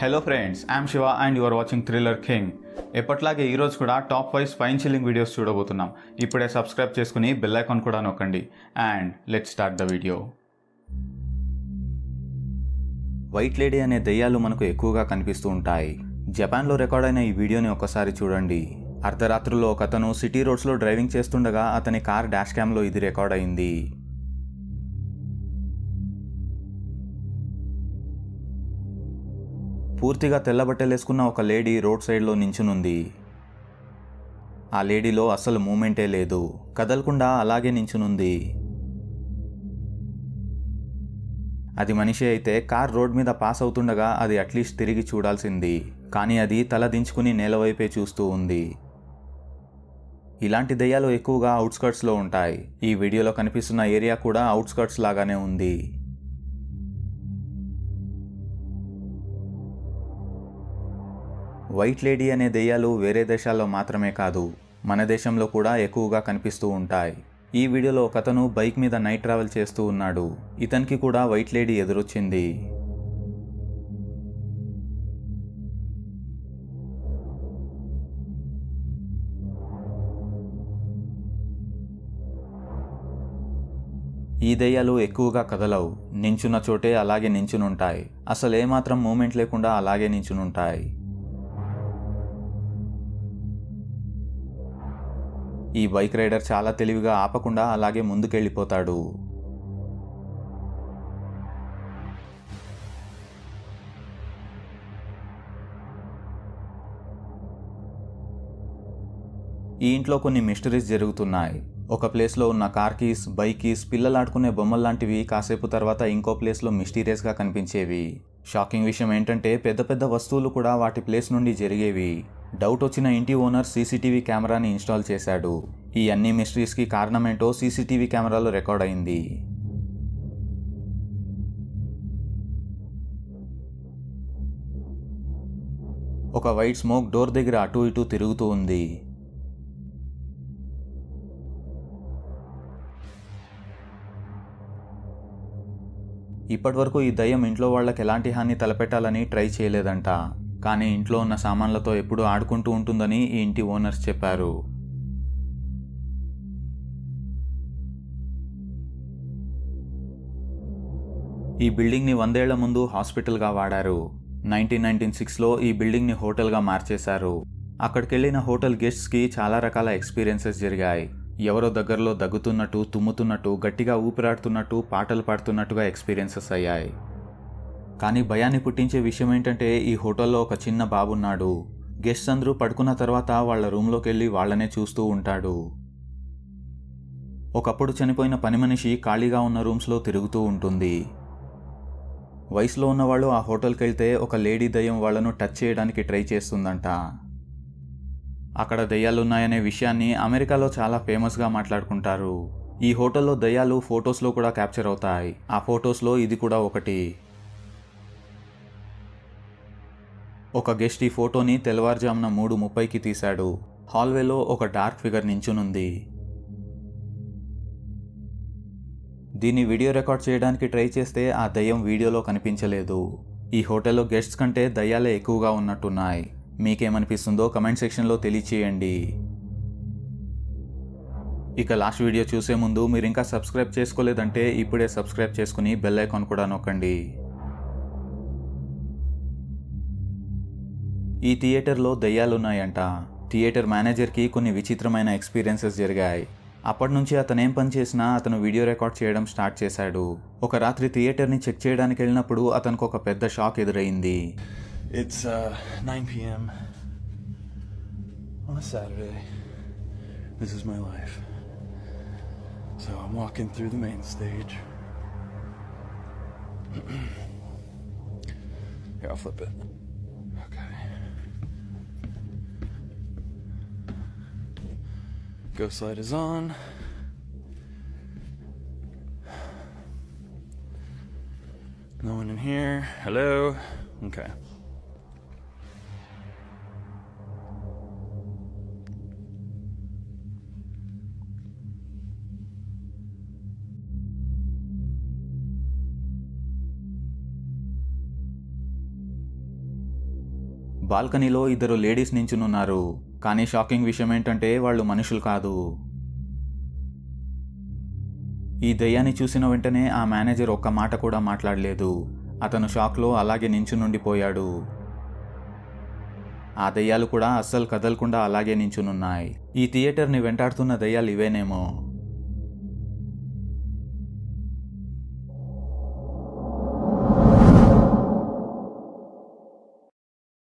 Hello friends I'm Shiva and your watching thriller king ఎప్పట్లాగే ఈరోజు కూడా top five spine chilling videos చూడబోతున్నాం ఇప్పుడే సబ్స్క్రైబ్ చేసుకుని బెల్ ఐకాన్ కూడా నొక్కండి and let start the video white lady అనే దెయ్యాలు మనకు ఎక్కువగా కనిపిస్తూ ఉంటాయి జపాన్లో రికార్డ్ అయిన ఈ వీడియోని ఒక్కసారి చూడండి అర్ధరాత్రుల్లో ఒక అతను సిటీ రోడ్స్లో డ్రైవింగ్ చేస్తుండగా అతని కార్ డాష్ క్యామ్లో ఇది రికార్డ్ అయింది పూర్తిగా తెల్లబట్టలేసుకున్న ఒక లేడీ రోడ్ సైడ్లో నించునుంది ఆ లేడీలో అస్సలు మూమెంటే లేదు కదలకుండా అలాగే నించునుంది అది మనిషి అయితే కార్ రోడ్ మీద పాస్ అవుతుండగా అది అట్లీస్ట్ తిరిగి చూడాల్సింది కానీ అది తల దించుకుని నేల వైపే చూస్తూ ఉంది ఇలాంటి దెయ్యాలు ఎక్కువగా అవుట్స్కర్ట్స్లో ఉంటాయి ఈ వీడియోలో కనిపిస్తున్న ఏరియా కూడా అవుట్స్కర్ట్స్ లాగానే ఉంది వైట్ లేడీ అనే దెయ్యాలు వేరే దేశాల్లో మాత్రమే కాదు మన దేశంలో కూడా ఎక్కువగా కనిపిస్తూ ఉంటాయి ఈ వీడియోలో ఒకతను బైక్ మీద నైట్ ట్రావెల్ చేస్తూ ఉన్నాడు ఇతనికి కూడా వైట్ లేడీ ఎదురొచ్చింది ఈ దెయ్యాలు ఎక్కువగా కదలవు నించున్న చోటే అలాగే నించునుంటాయి అసలు ఏమాత్రం మూమెంట్ లేకుండా అలాగే నించునుంటాయి ఈ బైక్ రైడర్ చాలా తెలివిగా ఆపకుండా అలాగే ముందుకెళ్ళిపోతాడు ఈ ఇంట్లో కొన్ని మిస్టరీస్ జరుగుతున్నాయి ఒక ప్లేస్లో ఉన్న కార్ కీస్ బైక్ కీస్ పిల్లలాడుకునే బొమ్మలు లాంటివి కాసేపు తర్వాత ఇంకో ప్లేస్లో మిస్టీరియస్గా కనిపించేవి షాకింగ్ విషయం ఏంటంటే పెద్ద పెద్ద వస్తువులు కూడా వాటి ప్లేస్ నుండి జరిగేవి డౌట్ వచ్చిన ఇంటి ఓనర్ సీసీటీవీ కెమెరాని ఇన్స్టాల్ చేశాడు ఈ అన్ని మిస్టరీస్కి కారణమేంటో సీసీటీవీ కెమెరాలో రికార్డ్ అయింది ఒక వైట్ స్మోక్ డోర్ దగ్గర అటు ఇటు తిరుగుతూ ఉంది ఇప్పటివరకు ఈ దయ్యం ఇంట్లో వాళ్ళకి ఎలాంటి హాని తలపెట్టాలని ట్రై చేయలేదంట కానీ ఇంట్లో ఉన్న సామాన్లతో ఎప్పుడూ ఆడుకుంటూ ఉంటుందని ఈ ఇంటి ఓనర్స్ చెప్పారు ఈ బిల్డింగ్ని వందేళ్ల ముందు హాస్పిటల్గా వాడారు నైన్టీన్ నైన్టీన్ సిక్స్లో ఈ బిల్డింగ్ని హోటల్గా మార్చేశారు అక్కడికి వెళ్ళిన హోటల్ గెస్ట్స్కి చాలా రకాల ఎక్స్పీరియన్సెస్ జరిగాయి ఎవరో దగ్గరలో దగ్గుతున్నట్టు తుమ్ముతున్నట్టు గట్టిగా ఊపిరాడుతున్నట్టు పాటలు పాడుతున్నట్టుగా ఎక్స్పీరియన్సెస్ అయ్యాయి కానీ భయాన్ని పుట్టించే విషయం ఏంటంటే ఈ హోటల్లో ఒక చిన్న బాబున్నాడు గెస్ట్స్ అందరూ పడుకున్న తర్వాత వాళ్ళ రూమ్లోకి వెళ్ళి వాళ్ళనే చూస్తూ ఉంటాడు ఒకప్పుడు చనిపోయిన పని మనిషి ఖాళీగా ఉన్న రూమ్స్లో తిరుగుతూ ఉంటుంది వయసులో ఉన్నవాళ్ళు ఆ హోటల్కి వెళ్తే ఒక లేడీ దయ్యం వాళ్లను టచ్ చేయడానికి ట్రై చేస్తుందంట అక్కడ దయ్యాలున్నాయనే విషయాన్ని అమెరికాలో చాలా ఫేమస్గా మాట్లాడుకుంటారు ఈ హోటల్లో దయ్యాలు ఫొటోస్లో కూడా క్యాప్చర్ అవుతాయి ఆ ఫొటోస్లో ఇది కూడా ఒకటి ఒక గెస్ట్ ఈ ఫోటోని తెల్లవారుజామున మూడు ముప్పైకి తీశాడు హాల్వేలో ఒక డార్క్ ఫిగర్ నించునుంది దీన్ని వీడియో రికార్డ్ చేయడానికి ట్రై చేస్తే ఆ దయ్యం వీడియోలో కనిపించలేదు ఈ హోటల్లో గెస్ట్స్ కంటే దయ్యాలే ఎక్కువగా ఉన్నట్టున్నాయి మీకేమనిపిస్తుందో కమెంట్ సెక్షన్లో తెలియచేయండి ఇక లాస్ట్ వీడియో చూసే ముందు మీరు ఇంకా సబ్స్క్రైబ్ చేసుకోలేదంటే ఇప్పుడే సబ్స్క్రైబ్ చేసుకుని బెల్ ఐకాన్ కూడా నొక్కండి ఈ థియేటర్లో దయ్యాలున్నాయంట థియేటర్ మేనేజర్కి కొన్ని విచిత్రమైన ఎక్స్పీరియన్సెస్ జరిగాయి అప్పటి నుంచి అతను ఏం పని చేసినా అతను వీడియో రికార్డ్ చేయడం స్టార్ట్ చేశాడు ఒక రాత్రి థియేటర్ని చెక్ చేయడానికి వెళ్ళినప్పుడు అతనికి ఒక పెద్ద షాక్ ఎదురైంది It's uh, 9 p.m. on a Saturday. This is my life. So I'm walking through the main stage. Here, I'll flip it. Okay. Ghost light is on. No one in here. Hello. Okay. బాల్కనీలో ఇద్దరు ladies నించునున్నారు కానీ shocking విషయం ఏంటంటే వాళ్ళు మనుషులు కాదు ఈ దయ్యాన్ని చూసిన వెంటనే ఆ మేనేజర్ ఒక్క మాట కూడా మాట్లాడలేదు అతను షాక్లో అలాగే నించునుండిపోయాడు ఆ దయ్యాలు కూడా అస్సలు కదలకుండా అలాగే నించునున్నాయి ఈ థియేటర్ని వెంటాడుతున్న దయ్యాలు ఇవేనేమో